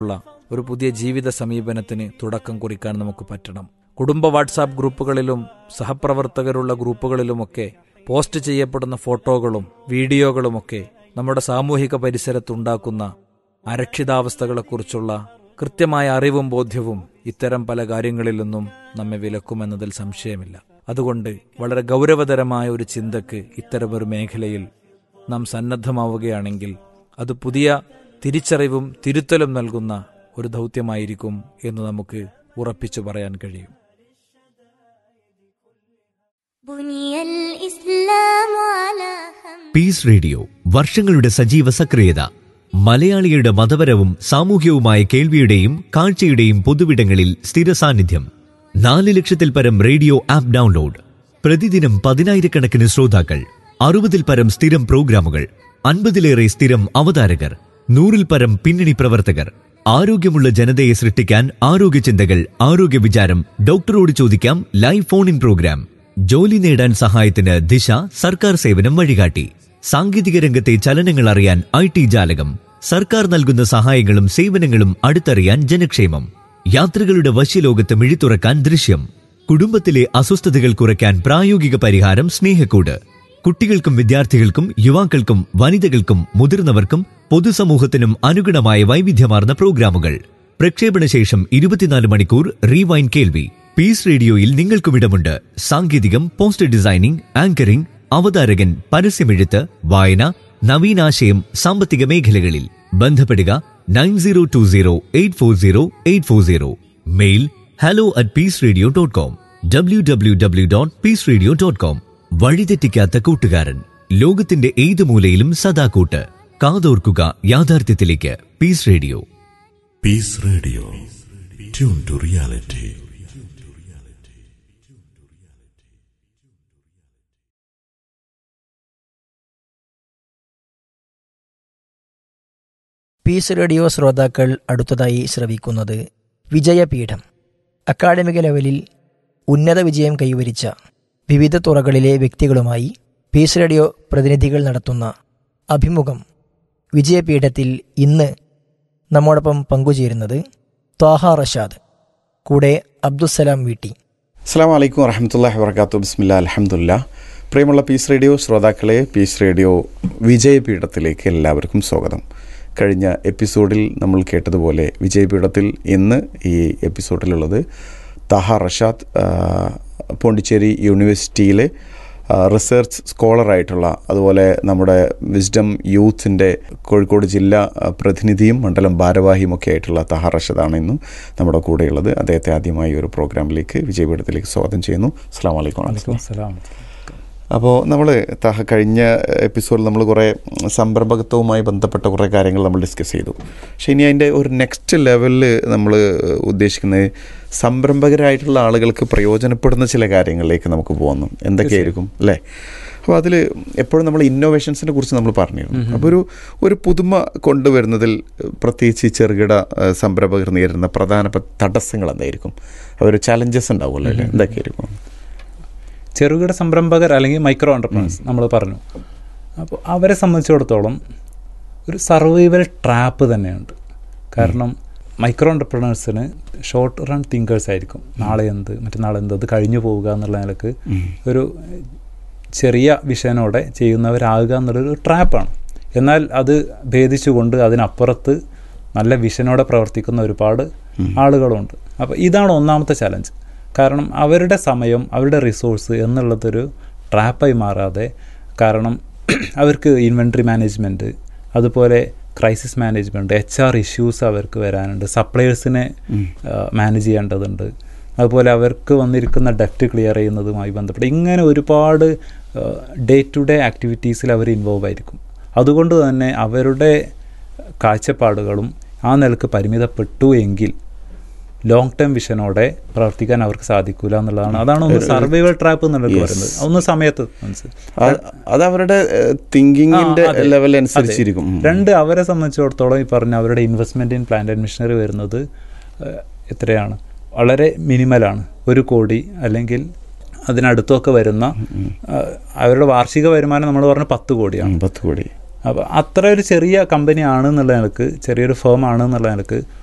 ഉള്ള ഒരു പുതിയ ജീവിത സമീപനത്തിന് തുടക്കം കുറിക്കാൻ നമുക്ക് പറ്റണം കുടുംബ വാട്സാപ്പ് ഗ്രൂപ്പുകളിലും സഹപ്രവർത്തകരുള്ള ഗ്രൂപ്പുകളിലുമൊക്കെ പോസ്റ്റ് ചെയ്യപ്പെടുന്ന ഫോട്ടോകളും വീഡിയോകളുമൊക്കെ നമ്മുടെ സാമൂഹിക പരിസരത്തുണ്ടാക്കുന്ന അരക്ഷിതാവസ്ഥകളെക്കുറിച്ചുള്ള കൃത്യമായ അറിവും ബോധ്യവും ഇത്തരം പല കാര്യങ്ങളിൽ നിന്നും നമ്മെ വിലക്കുമെന്നതിൽ സംശയമില്ല അതുകൊണ്ട് വളരെ ഗൗരവതരമായ ഒരു ചിന്തക്ക് ഇത്തരമൊരു മേഖലയിൽ നാം സന്നദ്ധമാവുകയാണെങ്കിൽ അത് പുതിയ തിരിച്ചറിവും തിരുത്തലും നൽകുന്ന ഒരു ദൗത്യമായിരിക്കും എന്ന് നമുക്ക് ഉറപ്പിച്ചു പറയാൻ കഴിയും بني الإسلام على خمس പീസ് റേഡിയോ വർഷങ്ങളുടെ സജീവ സക്രിയത മലയാളികളുടെ മതപരവും സാമൂഹ്യവുമായ കേൾവിയുടെയും കാഴ്ചയുടെയും പൊതുവിടങ്ങളിൽ സ്ഥിര സാന്നിധ്യം നാല് ലക്ഷത്തിൽ പരം റേഡിയോ ആപ്പ് ഡൗൺലോഡ് പ്രതിദിനം പതിനായിരക്കണക്കിന് ശ്രോതാക്കൾ അറുപതിൽ പരം സ്ഥിരം പ്രോഗ്രാമുകൾ അൻപതിലേറെ സ്ഥിരം അവതാരകർ നൂറിൽ പരം പിന്നണി പ്രവർത്തകർ ആരോഗ്യമുള്ള ജനതയെ സൃഷ്ടിക്കാൻ ആരോഗ്യ ചിന്തകൾ ആരോഗ്യ വിചാരം ഡോക്ടറോട് ചോദിക്കാം ലൈവ് ഫോൺ ഇൻ പ്രോഗ്രാം ജോലി നേടാൻ സഹായത്തിന് ദിശ സർക്കാർ സേവനം വഴികാട്ടി സാങ്കേതിക രംഗത്തെ ചലനങ്ങൾ അറിയാൻ ഐ ടി ജാലകം സർക്കാർ നൽകുന്ന സഹായങ്ങളും സേവനങ്ങളും അടുത്തറിയാൻ ജനക്ഷേമം യാത്രികളുടെ വശ്യലോകത്ത് മിഴിത്തുറക്കാൻ ദൃശ്യം കുടുംബത്തിലെ അസ്വസ്ഥതകൾ കുറയ്ക്കാൻ പ്രായോഗിക പരിഹാരം സ്നേഹക്കൂട് കുട്ടികൾക്കും വിദ്യാർത്ഥികൾക്കും യുവാക്കൾക്കും വനിതകൾക്കും മുതിർന്നവർക്കും പൊതുസമൂഹത്തിനും അനുഗുണമായ വൈവിധ്യമാർന്ന പ്രോഗ്രാമുകൾ പ്രക്ഷേപണ ശേഷം ഇരുപത്തിനാല് മണിക്കൂർ റീവൈൻ കേൾവി പീസ് റേഡിയോയിൽ നിങ്ങൾക്കും ഇടമുണ്ട് സാങ്കേതികം പോസ്റ്റർ ഡിസൈനിംഗ് ആങ്കറിംഗ് അവതാരകൻ പരസ്യമെഴുത്ത് വായന നവീനാശയം സാമ്പത്തിക മേഖലകളിൽ ബന്ധപ്പെടുക nine zero two zero eight four zero eight four zero mail hello at peace radio dot com W W W dot peace radio dot com വഴിതെറ്റിക്കാത്ത കൂട്ടുകാരൻ ലോകത്തിന്റെ ഏത് മൂലയിലും സദാ കൂട്ട് കാതോർക്കുക യാഥാർത്ഥ്യത്തിലേക്ക് peace radio Peace Radio. Tune to reality. Peace radio ശ്രോതാക്കൾ അടുത്തതായി ശ്രവിക്കുന്നത് വിജയപീഠം അക്കാഡമിക ലെവലിൽ ഉന്നത വിജയം കൈവരിച്ച വിവിധ തുറകളിലെ വ്യക്തികളുമായി പീസ് റേഡിയോ പ്രതിനിധികൾ നടത്തുന്ന അഭിമുഖം വിജയപീഠത്തിൽ ഇന്ന് നമ്മോടൊപ്പം പങ്കുചേരുന്നത് ത്വാഹ റഷാദ് കൂടെ അബ്ദുസലാം വീട്ടി അസ്സാം വലൈക്കും വറഹമത്തല്ലാഹി വർക്കാത്തു ബിസ്മില്ല അലഹമുല്ല പ്രിയമുള്ള പീസ് റേഡിയോ ശ്രോതാക്കളെ പീസ് റേഡിയോ വിജയപീഠത്തിലേക്ക് എല്ലാവർക്കും സ്വാഗതം കഴിഞ്ഞ എപ്പിസോഡിൽ നമ്മൾ കേട്ടതുപോലെ വിജയപീഠത്തിൽ ഇന്ന് ഈ എപ്പിസോഡിലുള്ളത് തഹ റഷാദ് ആ, പോണ്ടിച്ചേരി യൂണിവേഴ്സിറ്റിയിലെ ആ, റിസർച്ച് സ്കോളറായിട്ടുള്ള അതുപോലെ നമ്മുടെ വിസ്ഡം യൂത്തിൻ്റെ കോഴിക്കോട് ജില്ലാ ആ, പ്രതിനിധിയും മണ്ഡലം ഭാരവാഹിയും ഒക്കെ ആയിട്ടുള്ള തഹ റഷദാണ് ഇന്നും നമ്മുടെ കൂടെയുള്ളത് അദ്ദേഹത്തെ ആദ്യമായി ഒരു പ്രോഗ്രാമിലേക്ക് വിജയപീഠത്തിലേക്ക് സ്വാഗതം ചെയ്യുന്നു അസ്സാം വലൈക്കും അപ്പോൾ നമ്മൾ തഹ കഴിഞ്ഞ എപ്പിസോഡിൽ നമ്മൾ കുറേ സംരംഭകത്വവുമായി ബന്ധപ്പെട്ട കുറേ കാര്യങ്ങൾ നമ്മൾ ഡിസ്കസ് ചെയ്തു പക്ഷേ ഇനി അതിൻ്റെ ഒരു നെക്സ്റ്റ് ലെവലിൽ നമ്മൾ ഉദ്ദേശിക്കുന്നത് സംരംഭകരായിട്ടുള്ള ആളുകൾക്ക് പ്രയോജനപ്പെടുന്ന ചില കാര്യങ്ങളിലേക്ക് നമുക്ക് പോകുന്നു എന്തൊക്കെയായിരിക്കും അല്ലേ അപ്പോൾ അതിൽ എപ്പോഴും നമ്മൾ ഇന്നോവേഷൻസിനെ കുറിച്ച് നമ്മൾ പറഞ്ഞിരുന്നു അപ്പോൾ ഒരു ഒരു പുതുമ കൊണ്ടുവരുന്നതിൽ പ്രത്യേകിച്ച് ഈ ചെറുകിട ഏഹ്, സംരംഭകർ നേരിടുന്ന പ്രധാനപ്പെട്ട തടസ്സങ്ങൾ എന്തായിരിക്കും അവർ ചലഞ്ചസ് ഉണ്ടാവുമല്ലോ അല്ലേ എന്തൊക്കെയായിരിക്കും ചെറുകിട സംരംഭകർ അല്ലെങ്കിൽ മൈക്രോ ഓണ്ടർപ്രണേഴ്സ് നമ്മൾ പറഞ്ഞു അപ്പോൾ അവരെ സംബന്ധിച്ചിടത്തോളം ഒരു സർവൈവൽ ട്രാപ്പ് തന്നെയുണ്ട് കാരണം മൈക്രോ ഓണ്ടർപ്രണേഴ്സിന് ഷോർട്ട് റൺ തിങ്കേഴ്സ് ആയിരിക്കും നാളെ എന്ത് മറ്റന്നാളെ എന്ത് അത് കഴിഞ്ഞു പോവുക എന്നുള്ള നിലക്ക് ഒരു ചെറിയ വിഷയനോടെ ചെയ്യുന്നവരാകുക എന്നുള്ളൊരു ട്രാപ്പാണ് എന്നാൽ അത് ഭേദിച്ചുകൊണ്ട് അതിനപ്പുറത്ത് നല്ല വിഷനോടെ പ്രവർത്തിക്കുന്ന ഒരുപാട് ആളുകളുണ്ട് അപ്പോൾ ഇതാണ് ഒന്നാമത്തെ ചലഞ്ച് കാരണം അവരുടെ സമയം അവരുടെ റിസോഴ്സ് എന്നുള്ളതൊരു ട്രാപ്പായി മാറാതെ കാരണം അവർക്ക് ഇൻവെൻട്രി മാനേജ്മെൻറ്റ് അതുപോലെ crisis management H R issues അവർക്ക് വരാനുണ്ട് സപ്ലയേഴ്സിനെ മാനേജ് ചെയ്യേണ്ടതുണ്ട് അതുപോലെ അവർക്ക് വന്നിരിക്കുന്ന ഡെപ്റ്റ് ക്ലിയർ ചെയ്യുന്നതുമായി ബന്ധപ്പെട്ട് ഇങ്ങനെ ഒരുപാട് ഡേ ടു ഡേ ആക്ടിവിറ്റീസിൽ അവർ ഇൻവോൾവ് ആയിരിക്കും അതുകൊണ്ട് തന്നെ അവരുടെ കാഴ്ചപ്പാടുകളും ആ നിലക്ക് പരിമിതപ്പെട്ടു എങ്കിൽ ലോങ് ടേം വിഷനോടെ പ്രവർത്തിക്കാൻ അവർക്ക് സാധിക്കൂല എന്നുള്ളതാണ് അതാണ് ഒന്ന് സർവൈവൽ ട്രാപ്പ് എന്നുള്ളത് പറയുന്നത് ഒന്ന് സമയത്ത് മനസ്സിലായി അത് അത് അവരുടെ തിങ്കിങ്ങിന്റെ ആ, അതെ. ലെവൽ അതെ. അനുസരിച്ചിരിക്കും ഉം. രണ്ട് അവരെ സംബന്ധിച്ചിടത്തോളം ഈ പറഞ്ഞ അവരുടെ investment in plant and machinery വരുന്നത് ഏഹ്, എത്രയാണ് വളരെ മിനിമലാണ് ഒരു കോടി അല്ലെങ്കിൽ അതിനടുത്തൊക്കെ വരുന്ന ഏഹ്, അവരുടെ വാർഷിക വരുമാനം നമ്മൾ പറഞ്ഞ പത്ത് കോടിയാണ് ഉം, പത്ത് കോടി അപ്പോൾ അത്ര ഒരു ചെറിയ കമ്പനി ആണ് എന്നുള്ള നിലക്ക് ചെറിയൊരു ഫേം ആണ് എന്നുള്ള നിലക്ക്